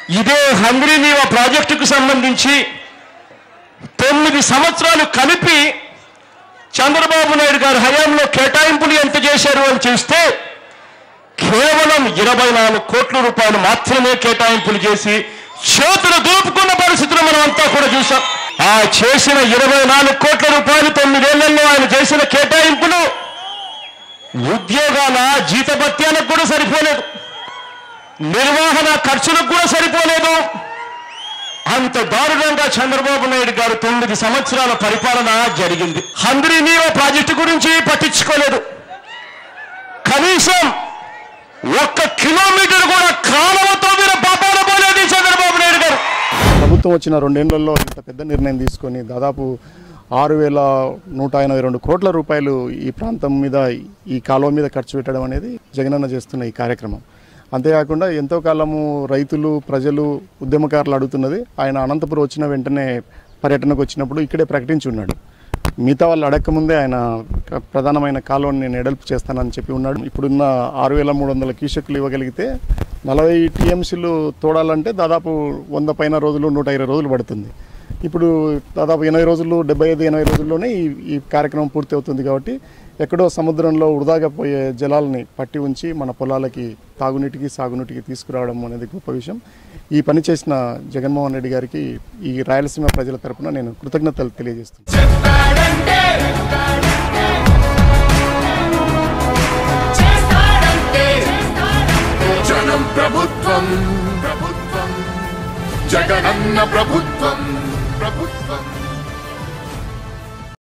ఇదే హంద్రీనీవ ప్రాజెక్టుకు సంబంధించి తొమ్మిది సంవత్సరాలు కలిపి చంద్రబాబు నాయుడు గారి హయాంలో కేటాయింపులు ఎంత చేశారు అని చూస్తే కేవలం ఇరవై నాలుగు కోట్ల రూపాయలు మాత్రమే కేటాయింపులు చేసి చేతులు దూపుకున్న పరిస్థితులు మనం అంతా కూడా చూసాం ఆ చేసిన ఇరవై నాలుగు కోట్ల రూపాయలు తొమ్మిదేళ్లలో ఆయన చేసిన కేటాయింపులు ఉద్యోగాల జీతభత్యాలకు కూడా సరిపోలేదు నిర్వహణ ఖర్చులకు కూడా సరిపోలేదు అంత దారుణంగా చంద్రబాబు నాయుడు గారు తొమ్మిది సంవత్సరాల పరిపాలన జరిగింది హంద్రీ నీవ ప్రాజెక్టు గురించి పట్టించుకోలేదు కనీసం ఒక్క కిలోమీటర్ కూడా కాలువతో మీరు పాపాల పోలేదు ఈ చంద్రబాబు నాయుడు గారు ప్రభుత్వం వచ్చిన రెండేళ్లలో ఇంత పెద్ద నిర్ణయం తీసుకొని దాదాపు ఆరు వేల నూట ఎనభై రెండు కోట్ల రూపాయలు ఈ ప్రాంతం మీద ఈ కాలువ మీద ఖర్చు పెట్టడం అనేది జగనన్న చేస్తున్న ఈ కార్యక్రమం అంతేకాకుండా ఎంతో కాలము రైతులు ప్రజలు ఉద్యమకారులు అడుగుతున్నది ఆయన అనంతపురం వచ్చిన వెంటనే పర్యటనకు వచ్చినప్పుడు ఇక్కడే ప్రకటించి ఉన్నాడు మిగతా వాళ్ళు అడగకముందే ఆయన క- ప్రధానమైన కాలువని నేను ఎడల్పు చేస్తానని చెప్పి ఉన్నాడు ఇప్పుడున్న ఆరు వేల మూడు వందల క్యూసెక్లు ఇవ్వగలిగితే నలభై టీఎంసీలు తోడాలంటే దాదాపు వంద పైన రోజులు నూట ఇరవై రోజులు పడుతుంది ఇప్పుడు దాదాపు ఎనభై రోజులు డెబ్బై ఐదు ఎనభై రోజుల్లోనే ఈ ఈ కార్యక్రమం పూర్తి అవుతుంది కాబట్టి ఎక్కడో సముద్రంలో వృధాగా పోయే జలాల్ని పట్టి ఉంచి మన పొలాలకి తాగునీటికి సాగునీటికి తీసుకురావడం అనేది గొప్ప విషయం ఈ పని చేసిన జగన్మోహన్ రెడ్డి గారికి ఈ రాయలసీమ ప్రజల తరపున నేను కృతజ్ఞతలు తెలియజేస్తున్నాను చెప్తాడంటే చేస్తాడంటే జనం ప్రభుత్వం ప్రభుత్వం జగనన్న ప్రభుత్వం